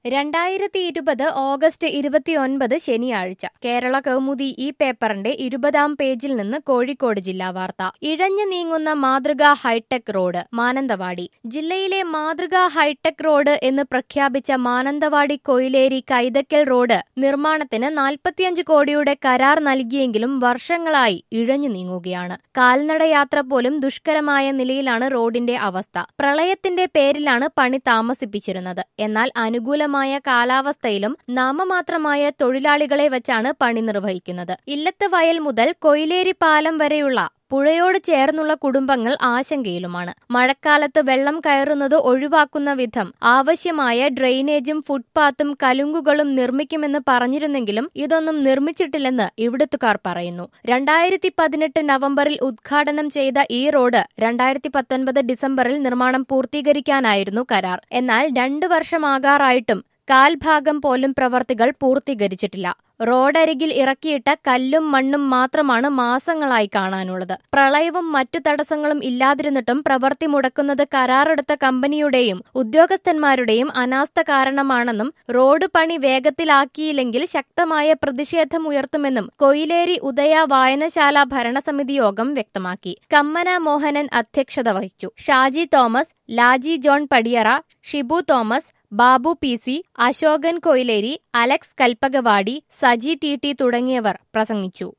രണ്ടായിരത്തി ഇരുപത് ഓഗസ്റ്റ് ഇരുപത്തിയൊൻപത് ശനിയാഴ്ച കേരള കൗമുദി ഈ പേപ്പറിന്റെ ഇരുപതാം പേജിൽ നിന്ന് കോഴിക്കോട് ജില്ലാ വാർത്ത ഇഴഞ്ഞു നീങ്ങുന്ന മാതൃകാ ഹൈടെക് റോഡ് മാനന്തവാടി ജില്ലയിലെ മാതൃകാ ഹൈടെക് റോഡ് എന്ന് പ്രഖ്യാപിച്ച മാനന്തവാടി കൊയിലേരി കൈതക്കൽ റോഡ് നിർമ്മാണത്തിന് നാൽപ്പത്തിയഞ്ച് കോടിയുടെ കരാർ നൽകിയെങ്കിലും വർഷങ്ങളായി ഇഴഞ്ഞു നീങ്ങുകയാണ് കാൽനടയാത്ര പോലും ദുഷ്കരമായ നിലയിലാണ് റോഡിന്റെ അവസ്ഥ പ്രളയത്തിന്റെ പേരിലാണ് പണി താമസിപ്പിച്ചിരുന്നത് എന്നാൽ അനുകൂലമായ കാലാവസ്ഥയിലും നാമമാത്രമായ തൊഴിലാളികളെ വെച്ചാണ് പണി നിർവഹിക്കുന്നത് ഇല്ലത്ത് വയൽ മുതൽ കൊയിലേരി പാലം വരെയുള്ള പുഴയോട് ചേർന്നുള്ള കുടുംബങ്ങൾ ആശങ്കയിലുമാണ് മഴക്കാലത്ത് വെള്ളം കയറുന്നത് ഒഴിവാക്കുന്ന വിധം ആവശ്യമായ ഡ്രെയിനേജും ഫുട്പാത്തും കലുങ്കുകളും നിർമ്മിക്കുമെന്ന് പറഞ്ഞിരുന്നെങ്കിലും ഇതൊന്നും നിർമ്മിച്ചിട്ടില്ലെന്ന് ഇവിടുത്തുകാർ പറയുന്നു രണ്ടായിരത്തി പതിനെട്ട് നവംബറിൽ ഉദ്ഘാടനം ചെയ്ത ഈ റോഡ് രണ്ടായിരത്തി പത്തൊൻപത് ഡിസംബറിൽ നിർമ്മാണം പൂർത്തീകരിക്കാനായിരുന്നു കരാർ എന്നാൽ രണ്ടു വർഷമാകാറായിട്ടും കാൽഭാഗം പോലും പ്രവർത്തികൾ പൂർത്തീകരിച്ചിട്ടില്ല റോഡരികിൽ ഇറക്കിയിട്ട കല്ലും മണ്ണും മാത്രമാണ് മാസങ്ങളായി കാണാനുള്ളത് പ്രളയവും മറ്റു തടസ്സങ്ങളും ഇല്ലാതിരുന്നിട്ടും പ്രവൃത്തി മുടക്കുന്നത് കരാറെടുത്ത കമ്പനിയുടെയും ഉദ്യോഗസ്ഥന്മാരുടെയും അനാസ്ഥ കാരണമാണെന്നും റോഡ് പണി വേഗത്തിലാക്കിയില്ലെങ്കിൽ ശക്തമായ പ്രതിഷേധമുയർത്തുമെന്നും കൊയിലേരി ഉദയ വായനശാല ഭരണസമിതി യോഗം വ്യക്തമാക്കി കമ്മന മോഹനൻ അധ്യക്ഷത വഹിച്ചു Shaji Thomas Laji John Padiyara Shibu Thomas Babu P C Ashokan Koileri Alex Kalpakavadi Saji T T തുടങ്ങിയവർ പ്രസംഗിച്ചു